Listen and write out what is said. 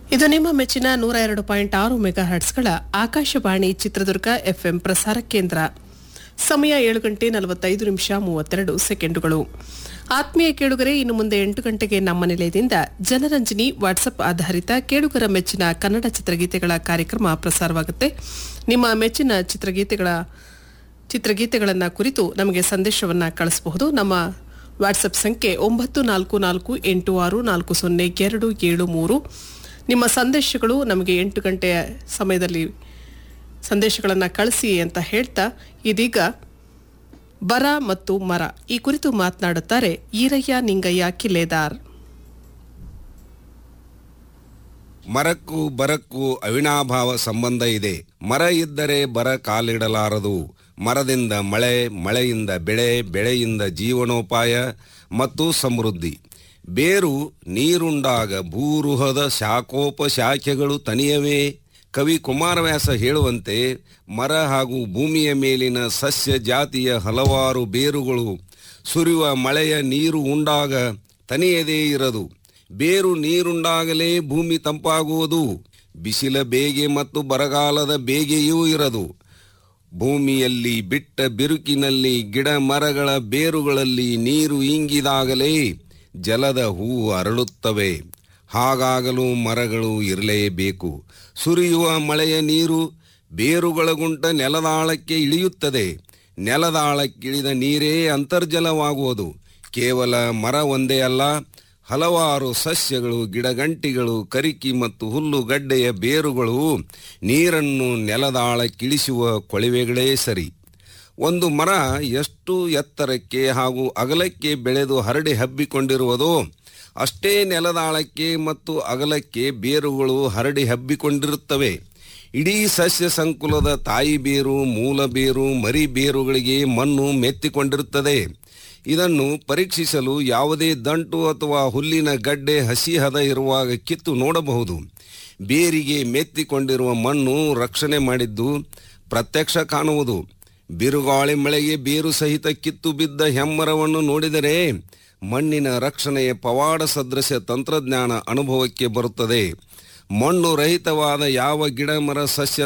ಇದು ನಿಮ್ಮ ಮೆಚ್ಚಿನ ನೂರ ಎರಡು ಪಾಯಿಂಟ್ ಆರು ಮೆಗಾ ಹರ್ಟ್ಸ್ಗಳ ಆಕಾಶವಾಣಿ ಚಿತ್ರದುರ್ಗ ಎಫ್ಎಂ ಪ್ರಸಾರ ಕೇಂದ್ರ ಸಮಯ ಏಳು ಗಂಟೆ ನಲವತ್ತೈದು ನಿಮಿಷ ಮೂವತ್ತೆರಡು ಸೆಕೆಂಡುಗಳು ಆತ್ಮೀಯ ಕೇಳುಗರೆ ಇನ್ನು ಮುಂದೆ ಎಂಟು ಗಂಟೆಗೆ ನಮ್ಮ ನಿಲಯದಿಂದ ಜನರಂಜನಿ ವಾಟ್ಸಪ್ ಆಧಾರಿತ ಕೇಳುಗರ ಮೆಚ್ಚಿನ ಕನ್ನಡ ಚಿತ್ರಗೀತೆಗಳ ಕಾರ್ಯಕ್ರಮ ಪ್ರಸಾರವಾಗುತ್ತೆ ನಿಮ್ಮ ಮೆಚ್ಚಿನ ಚಿತ್ರಗೀತೆಗಳ ಚಿತ್ರಗೀತೆಗಳನ್ನು ಕುರಿತು ನಮಗೆ ಸಂದೇಶವನ್ನು ಕಳಿಸಬಹುದು ನಮ್ಮ ವಾಟ್ಸಪ್ ಸಂಖ್ಯೆ ಒಂಬತ್ತು ನಾಲ್ಕು ನಾಲ್ಕು ಎಂಟು ಆರು ನಾಲ್ಕು ಸೊನ್ನೆ ಎರಡು ಏಳು ಮೂರು ನಿಮ್ಮ ಸಂದೇಶಗಳು ನಮಗೆ ಎಂಟು ಗಂಟೆಯ ಸಮಯದಲ್ಲಿ ಸಂದೇಶಗಳನ್ನು ಕಳಿಸಿ ಅಂತ ಹೇಳ್ತಾ ಇದೀಗ ಬರ ಮತ್ತು ಮರ ಈ ಕುರಿತು ಮಾತನಾಡುತ್ತಾರೆ ಈರಯ್ಯ ನಿಂಗಯ್ಯ ಕಿಲೇದಾರ್ ಮರಕ್ಕೂ ಬರಕ್ಕೂ ಅವಿನಾಭಾವ ಸಂಬಂಧ ಇದೆ ಮರ ಇದ್ದರೆ ಬರ ಕಾಲಿಡಲಾರದು ಮರದಿಂದ ಮಳೆ ಮಳೆಯಿಂದ ಬೆಳೆ ಬೆಳೆಯಿಂದ ಜೀವನೋಪಾಯ ಮತ್ತು ಸಮೃದ್ಧಿ ಬೇರು ನೀರುಂಡಾಗ ಭೂರುಹದ ಶಾಖೋಪಶಾಖೆಗಳು ತನಿಯವೇ ಕವಿ ಕುಮಾರವ್ಯಾಸ ಹೇಳುವಂತೆ ಮರ ಹಾಗೂ ಭೂಮಿಯ ಮೇಲಿನ ಸಸ್ಯ ಜಾತಿಯ ಹಲವಾರು ಬೇರುಗಳು ಸುರಿಯುವ ಮಳೆಯ ನೀರು ಉಂಡಾಗ ತನಿಯದೇ ಇರದು ಬೇರು ನೀರುಂಡಾಗಲೇ ಭೂಮಿ ತಂಪಾಗುವುದು ಬಿಸಿಲ ಬೇಗೆ ಮತ್ತು ಬರಗಾಲದ ಬೇಗೆಯೂ ಇರದು ಭೂಮಿಯಲ್ಲಿ ಬಿಟ್ಟ ಬಿರುಕಿನಲ್ಲಿ ಗಿಡ ಮರಗಳ ಬೇರುಗಳಲ್ಲಿ ನೀರು ಇಂಗಿದಾಗಲೇ ಜಲದ ಹೂವು ಅರಳುತ್ತವೆ ಹಾಗಾಗಲು ಮರಗಳು ಇರಲೇಬೇಕು ಸುರಿಯುವ ಮಳೆಯ ನೀರು ಬೇರುಗಳಗುಂಟ ನೆಲದಾಳಕ್ಕೆ ಇಳಿಯುತ್ತದೆ ನೆಲದಾಳಕ್ಕಿಳಿದ ನೀರೇ ಅಂತರ್ಜಲವಾಗುವುದು ಕೇವಲ ಮರ ಒಂದೇ ಅಲ್ಲ ಹಲವಾರು ಸಸ್ಯಗಳು ಗಿಡಗಂಟಿಗಳು ಕರಿಕಿ ಮತ್ತು ಹುಲ್ಲುಗಡ್ಡೆಯ ಬೇರುಗಳು ನೀರನ್ನು ನೆಲದಾಳಕ್ಕಿಳಿಸುವ ಕೊಳವೆಗಳೇ ಸರಿ ಒಂದು ಮರ ಎಷ್ಟು ಎತ್ತರಕ್ಕೆ ಹಾಗೂ ಅಗಲಕ್ಕೆ ಬೆಳೆದು ಹರಡಿ ಹಬ್ಬಿಕೊಂಡಿರುವುದೋ ಅಷ್ಟೇ ನೆಲದಾಳಕ್ಕೆ ಮತ್ತು ಅಗಲಕ್ಕೆ ಬೇರುಗಳು ಹರಡಿ ಹಬ್ಬಿಕೊಂಡಿರುತ್ತವೆ ಇಡೀ ಸಸ್ಯ ಸಂಕುಲದ ತಾಯಿ ಬೇರು ಮೂಲ ಬೇರು ಮರಿ ಬೇರುಗಳಿಗೆ ಮಣ್ಣು ಮೆತ್ತಿಕೊಂಡಿರುತ್ತದೆ ಇದನ್ನು ಪರೀಕ್ಷಿಸಲು ಯಾವುದೇ ದಂಟು ಅಥವಾ ಹುಲ್ಲಿನ ಗಡ್ಡೆ ಹಸಿ ಹದ ಇರುವಾಗ ಕಿತ್ತು ನೋಡಬಹುದು ಬೇರಿಗೆ ಮೆತ್ತಿಕೊಂಡಿರುವ ಮಣ್ಣು ರಕ್ಷಣೆ ಮಾಡಿದ್ದು ಪ್ರತ್ಯಕ್ಷ ಕಾಣುವುದು ಬಿರುಗಾಳಿ ಮಳೆಗೆ ಬೇರು ಸಹಿತ ಕಿತ್ತು ಬಿದ್ದ ಹೆಮ್ಮರವನ್ನು ನೋಡಿದರೆ ಮಣ್ಣಿನ ರಕ್ಷಣೆಯ ಪವಾಡ ಸದೃಶ ತಂತ್ರಜ್ಞಾನ ಅನುಭವಕ್ಕೆ ಬರುತ್ತದೆ ಮಣ್ಣು ರಹಿತವಾದ ಯಾವ ಗಿಡ ಮರ ಸಸ್ಯ